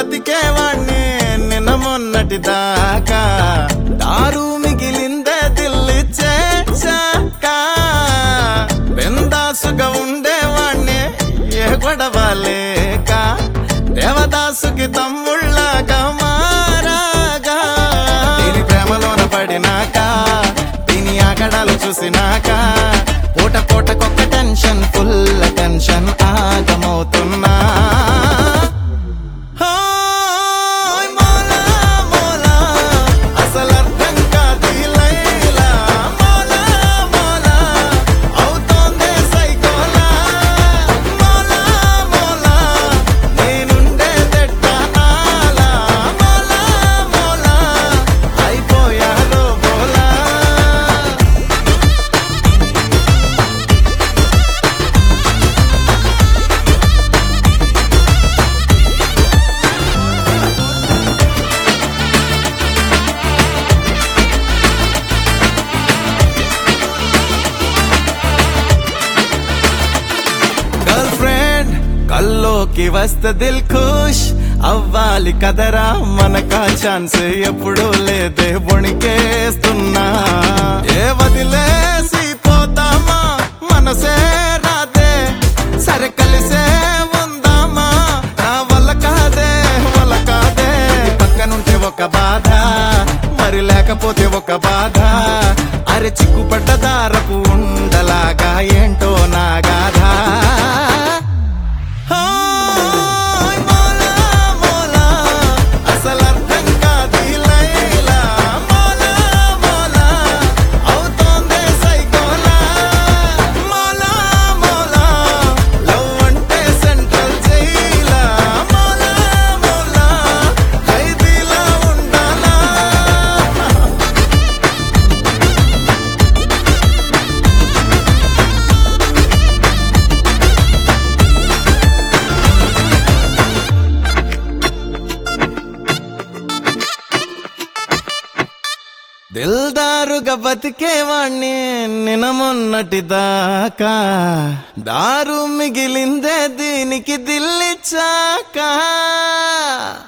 బతికేవాణ్ణి నిన్న మొన్నటి దాకా దారు మిగిలిందే దిల్లి చేశాక బెందాసుగా ఉండేవాణ్ణి ఏ గొడవ లేక దేవదాసుకి తమ్ముళ్ళగా మారాగా దీని ప్రేమలోన పడినాక దీని ఆగడాలు చూసినాక పూట పూటకొక్క టెన్షన్ ఫుల్ టెన్షన్ ఆగమవుతున్నా హాయ్ మోలా మోలా అసలు అర్థం కాదు ఈ లైలా మోలా మోలా అవుతోందే సైకోలా మోలా మోలా నేనుండే నాలా మోలా మోలా అయిపోయాలో బోలా గర్ల్ ఫ్రెండ్ కల్లోకి వస్తే దిల్ ఖుష్ అవ్వాలి కదరా మనకా ఛాన్స్ ఎప్పుడు లేదే వణికేస్తున్నా ఏ వదిలేసి పోతామా మనసే రాదే సరే కలిసే ఉందామా నా వల్ల కాదే వల్ల కాదే పక్కనుంటే ఒక బాధ మరి లేకపోతే ఒక బాధ అరే చిక్కుపడ్డ దారపు ఉండలాగా ఏంటో నా గాథ హాయ్ మోలా మోలా అసలు అర్థం కాదు ఈ లైలా మోలా మోలా అవుతోందే సైకోలా మోలా మోలా లవ్ అంటే సెంట్రల్ జైలా మోలా మోలా ఖైదీలా ఉండాలా దిల్దారుగా బతికేవాణ్ణి నిన మొన్నటి దాకా దారు మిగిలిందే దీనికి దిల్లిచ్చాక